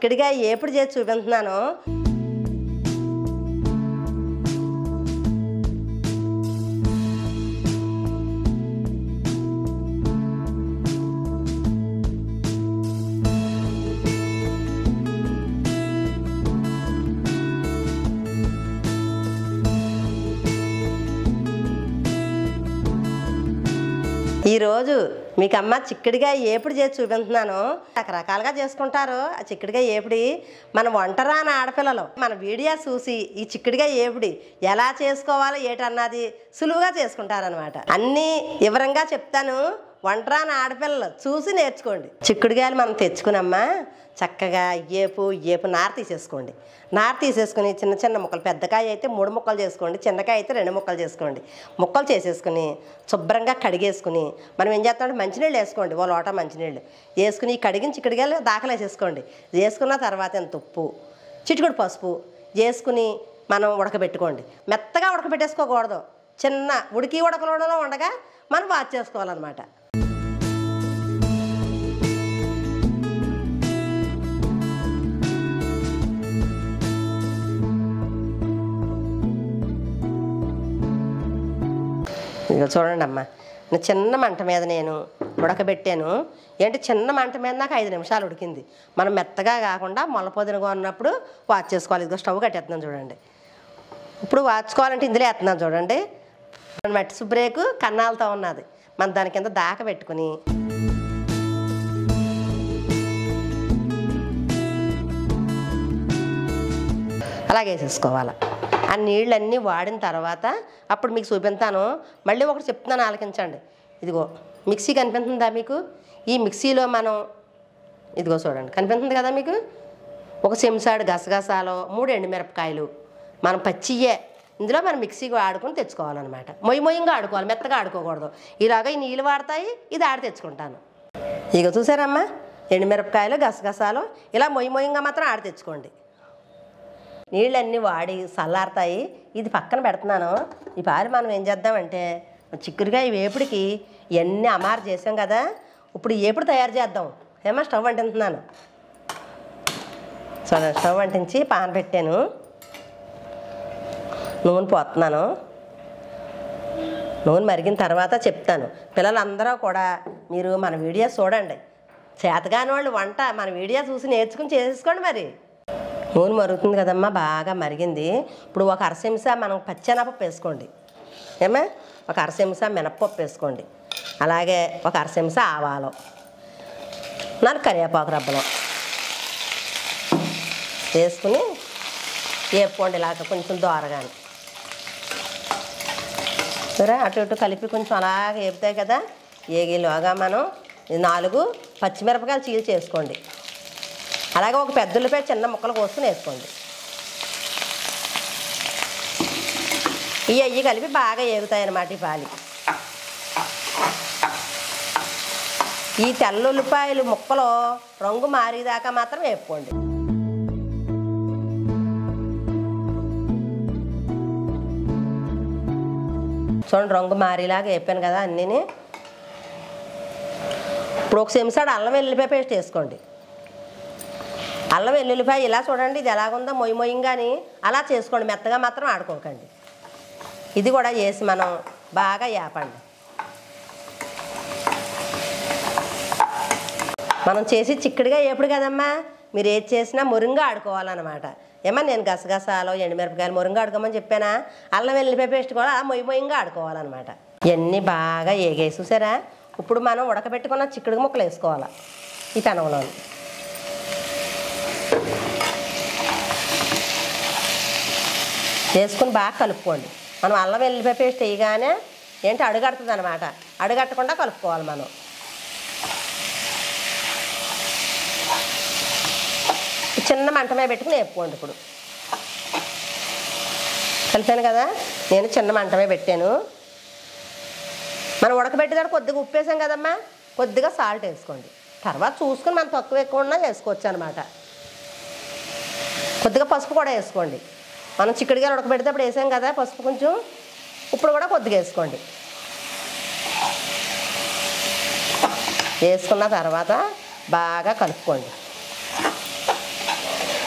చిక్కడిగా ఏపుడు చేసి చూపిస్తున్నాను ఈరోజు మీకు అమ్మ చిక్కడిగా ఏపుడు చేసి చూపిస్తున్నాను రకరకాలుగా చేసుకుంటారు ఆ చిక్కడిగా ఏపుడి మన వంటరాని ఆడపిల్లలు మన వీడియో చూసి ఈ చిక్కడిగా ఏపుడి ఎలా చేసుకోవాలో ఏటన్నది సులువుగా చేసుకుంటారనమాట అన్నీ వివరంగా చెప్తాను వంటరాని ఆడపిల్లలు చూసి నేర్చుకోండి చిక్కుడుగాయలు మనం తెచ్చుకునమ్మా చక్కగా ఏపు ఏపు నార తీసేసుకోండి నార తీసేసుకుని చిన్న చిన్న ముక్కలు పెద్దకాయ అయితే మూడు ముక్కలు చేసుకోండి చిన్నకాయ అయితే రెండు ముక్కలు చేసుకోండి ముక్కలు చేసేసుకుని శుభ్రంగా కడిగేసుకుని మనం ఏం చేస్తామంటే మంచినీళ్ళు వేసుకోండి ఓ లోట మంచినీళ్ళు వేసుకుని ఈ కడిగిన చిక్కుడుగాయలు దాఖలు వేసేసుకోండి వేసుకున్న తర్వాత ఎంత ఉప్పు చిటికుడు పసుపు వేసుకుని మనం ఉడకబెట్టుకోండి మెత్తగా ఉడకబెట్టేసుకోకూడదు చిన్న ఉడికి ఉడకలోనలో ఉండగా మనం వాచ్ చేసుకోవాలన్నమాట ఇక చూడండి అమ్మా నేను చిన్న మంట మీద నేను ఉడకబెట్టాను ఏంటి చిన్న మంట మీద నాకు ఐదు నిమిషాలు ఉడికింది మనం మెత్తగా కాకుండా మొలపొదినగా ఉన్నప్పుడు వాచ్ చేసుకోవాలి ఇదిగో స్టవ్ కట్టేస్తున్నాను చూడండి ఇప్పుడు వాచుకోవాలంటే ఇందులో వేస్తున్నాను చూడండి మట్టి సుబ్రేకు కన్నాలతో ఉన్నది మనం దాని కింద దాక పెట్టుకుని అలాగే వేసేసుకోవాలి ఆ నీళ్ళన్నీ వాడిన తర్వాత అప్పుడు మీకు చూపిస్తాను మళ్ళీ ఒకటి చెప్తున్నాను ఆలకించండి ఇదిగో మిక్సీ కనిపిస్తుందా మీకు ఈ మిక్సీలో మనం ఇదిగో చూడండి కనిపిస్తుంది కదా మీకు ఒక చెంచాడు గసగసాలు మూడు ఎండుమిరపకాయలు మనం పచ్చియే ఇందులో మనం మిక్సీకి ఆడుకుని తెచ్చుకోవాలన్నమాట మొయ్యి మొయ్యంగా ఆడుకోవాలి మెత్తగా ఆడుకోకూడదు ఇలాగ ఈ నీళ్ళు వాడతాయి ఇది ఆడి తెచ్చుకుంటాను ఇక చూసారమ్మా ఎండుమిరపకాయలు గసగసాలు ఇలా మొయ్యి మొయ్యంగా మాత్రం ఆడి తెచ్చుకోండి నీళ్ళన్నీ వాడి చల్లారుతాయి ఇది పక్కన పెడుతున్నాను ఈ పారి మనం ఏం చేద్దామంటే చిక్కుడుగా ఈ వేపుడికి ఇవన్నీ అమారు చేసాం కదా ఇప్పుడు ఈ ఏపుడు తయారు చేద్దాం ఏమో స్టవ్ అంటిస్తున్నాను సరే స్టవ్ అంటించి పాన్ పెట్టాను నూనె పోతున్నాను నూనె మరిగిన తర్వాత చెప్తాను పిల్లలందరూ కూడా మీరు మన వీడియో చూడండి చేతగాని వాళ్ళు వంట మన వీడియో చూసి నేర్చుకుని చేసుకోండి మరి నూనె మరుగుతుంది కదమ్మా బాగా మరిగింది ఇప్పుడు ఒక అరసెంస మనం పచ్చెనపప్పు వేసుకోండి ఏమా ఒక అరసెంస మినప్పప్పు వేసుకోండి అలాగే ఒక అరసెంస ఆవాలు నాలుగు కరివేపాకు రబ్బలు వేసుకుని వేపుకోండి ఇలాగ కొంచెం దోరగాని సరే అటు ఇటు కలిపి కొంచెం అలాగ వేపుతాయి కదా ఏగిలోగా మనం ఈ నాలుగు పచ్చిమిరపకాయలు చీల్ చేసుకోండి అలాగే ఒక పెద్ద ఉల్లిపాయ చిన్న ముక్కలు కోసుకుని వేసుకోండి ఈ అయ్యి కలిపి బాగా ఏగుతాయి అన్నమాట ఈ పాలి ఈ తెల్ల ఉల్లిపాయలు ముక్కలు రంగు మారేదాకా మాత్రం వేపుకోండి చూడండి రంగు మారేలాగా వేపాను కదా అన్నీని ఇప్పుడు ఒక చెంచాడు అల్లం వెల్లుల్లిపాయ పేస్ట్ వేసుకోండి అల్లం వెల్లుల్లిపాయ ఇలా చూడండి ఇది ఎలాగుందో మొయ్యి మొయ్యంగాని అలా చేసుకోండి మెత్తగా మాత్రం ఆడుకోకండి ఇది కూడా వేసి మనం బాగా వేపండి మనం చేసి చిక్కడిగా ఎప్పుడు కదమ్మా మీరు ఏది చేసినా మురుంగా ఆడుకోవాలన్నమాట ఏమన్నా నేను గసగసాలు ఎండుమిరపకాయలు మురుంగా ఆడుకోమని చెప్పానా అల్లం వెల్లుల్లిపాయ పేస్ట్ కూడా అలా మొయ్యి మొయ్యంగా ఆడుకోవాలన్నమాట ఇవన్నీ బాగా ఏగేసి చూసారా ఇప్పుడు మనం ఉడకబెట్టుకున్న చిక్కుడు ముక్కలు వేసుకోవాలి ఈ పెనంలో వేసుకుని బాగా కలుపుకోండి మనం అల్లం వెల్లిపాయ పేస్ట్ వేయగానే ఏంటి అడుగడుతుంది అనమాట అడుగట్టకుండా కలుపుకోవాలి మనం చిన్న మంట మీద పెట్టుకుని వేపుకోండి ఇప్పుడు కలిపాను కదా నేను చిన్న మంట మీద పెట్టాను మనం ఉడకబెట్టేదాన్ని కొద్దిగా ఉప్పు వేసాం కదమ్మా కొద్దిగా సాల్ట్ వేసుకోండి తర్వాత చూసుకుని మనం తక్కువ ఎక్కువ ఉన్నా వేసుకోవచ్చు అనమాట కొద్దిగా పసుపు కూడా వేసుకోండి మనం చిక్కడిగా ఉడకబెడితే అప్పుడు వేసాం కదా పసుపు కొంచెం ఇప్పుడు కూడా కొద్దిగా వేసుకోండి వేసుకున్న తర్వాత బాగా కలుపుకోండి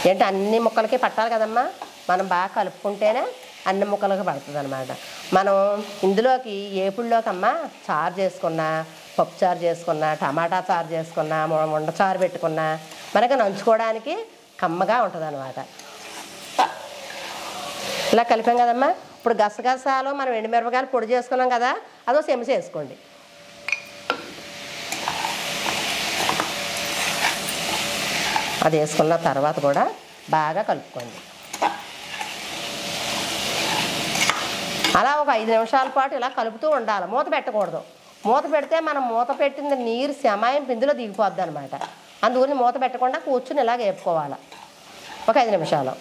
ఏంటి అన్ని ముక్కలకి పట్టాలి కదమ్మా మనం బాగా కలుపుకుంటేనే అన్ని ముక్కలకి పడుతుంది అనమాట మనం ఇందులోకి ఏపుల్లోకి అమ్మ చారు చేసుకున్నా పప్పు చారు చేసుకున్నా టమాటా చారు చేసుకున్నా ము- ముండ చారు పెట్టుకున్నా మనకి నంచుకోవడానికి కమ్మగా ఉంటుంది అనమాట ఇలా కలిపాం కదమ్మా ఇప్పుడు గసగసాలు మనం ఎండుమిరపకాయలు పొడి చేసుకున్నాం కదా అదో చెంచా వేసుకోండి అది వేసుకున్న తర్వాత కూడా బాగా కలుపుకోండి అలా ఒక ఐదు నిమిషాల పాటు ఇలా కలుపుతూ ఉండాలి మూత పెట్టకూడదు మూత పెడితే మనం మూత పెట్టిన నీరు శమాయం పిండిలో దిగిపోద్ది అనమాట అందుగురించి మూత పెట్టకుండా కూర్చుని ఇలాగ వేపుకోవాలి ఒక ఐదు నిమిషాలు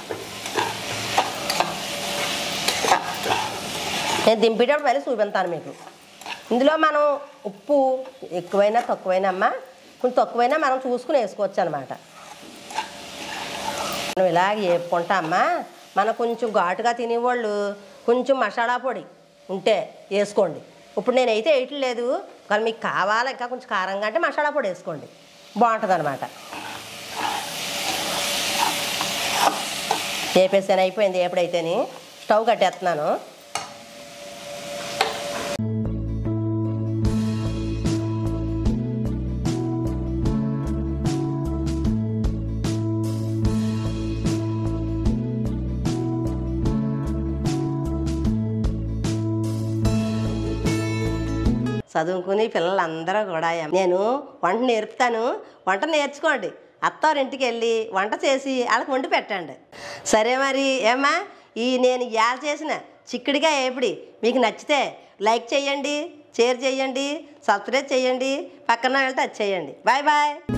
నేను దింపేటప్పుడు మళ్ళీ చూపిస్తాను మీకు ఇందులో మనం ఉప్పు ఎక్కువైనా తక్కువైనా అమ్మా కొంచెం తక్కువైనా మనం చూసుకుని వేసుకోవచ్చు అనమాట మనం ఇలాగ వేపుకుంటా అమ్మా మనం కొంచెం ఘాటుగా తినేవాళ్ళు కొంచెం మసాలా పొడి ఉంటే వేసుకోండి ఇప్పుడు నేనైతే వేయట్లేదు కానీ మీకు కావాలా ఇంకా కొంచెం కారంగా అంటే మసాలా పొడి వేసుకోండి బాగుంటుంది అనమాట వేపేసాను అయిపోయింది ఎప్పుడైతేని స్టవ్ కట్టేస్తున్నాను చదువుకుని పిల్లలందరూ కూడా నేను వంట నేర్పుతాను వంట నేర్చుకోండి అత్తారింటికి వెళ్ళి వంట చేసి వాళ్ళకి వండి పెట్టండి సరే మరి ఏమ్మా ఈ నేను ఇవాళ చేసిన చిక్కుడిగా ఏపిడి మీకు నచ్చితే లైక్ చేయండి షేర్ చేయండి సబ్స్క్రైబ్ చేయండి పక్కన వెళ్తే టచ్ చేయండి బాయ్ బాయ్